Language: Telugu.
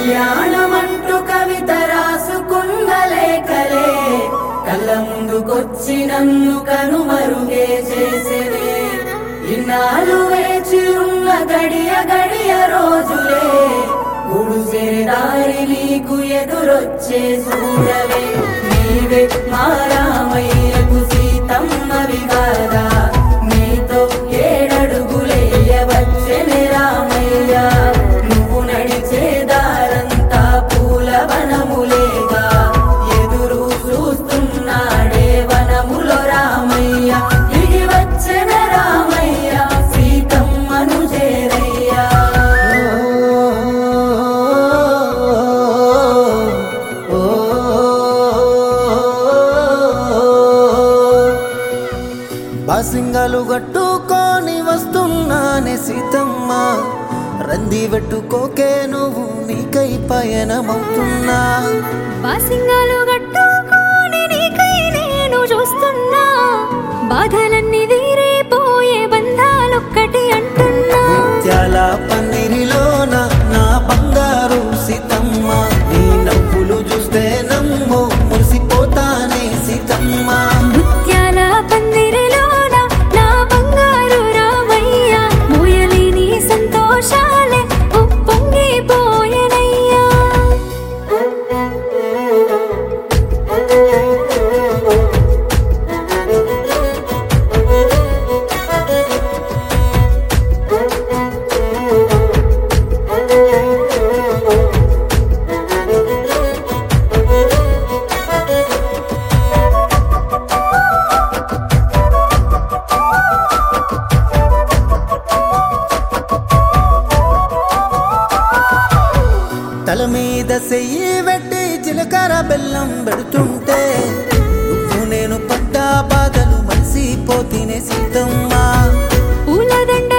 కళ్యాణమంటూ కవిత రాసుకున్న లేఖలే కళ్ళ ముందుకొచ్చి నన్ను కనుమరుగే చేసేనే ఇన్నాళ్ళు వేచి ఉన్న గడియ గడియ రోజులే గుడిసే దారి నీకు ఎదురొచ్చే చూడవే నీవే మా రామయ్యకు సీతమ్మవి కాదా నీతో ఏడడుగులేయవచ్చని రామయ్య నువ్వు నడిచే దారంతా పూల వనములేగా ఎదురు చూస్తున్నాడే వనములో రామయ్య దిగి వచ్చిన రామయ్య సీతమ్మను చేరయ్యా బాసింగాలు కట్టుకొని వస్తున్నానే సీతమ్మ రంది పెట్టుకోకే నువ్వు నీకై పయనమవుతున్నా బాసింగాలు గట్టుకొని నీకై నేను చూస్తున్నా బాధలన్నీ తీరిపోయే బంధాలొక్కటి అంటున్నా ముత్యాల పందిరిలోన నా బంగారు సీతమ్మ నీ నవ్వులు చూస్తే నమ్ము మురిసిపోతానే సీతమ్మ నృత్యాల పందిరిలోన నా బంగారు రామయ్య మోయలేని సంతోషాలే ఉప్పొంగిపోయెనయ్యా తల మీద సెయ్యి పెట్టి జీలకర్ర బెల్లం పెడుతుంటే నువ్వు నేను పడ్డ బాధలు మలిసిపోతేనే సీతమ్మ పూలదండ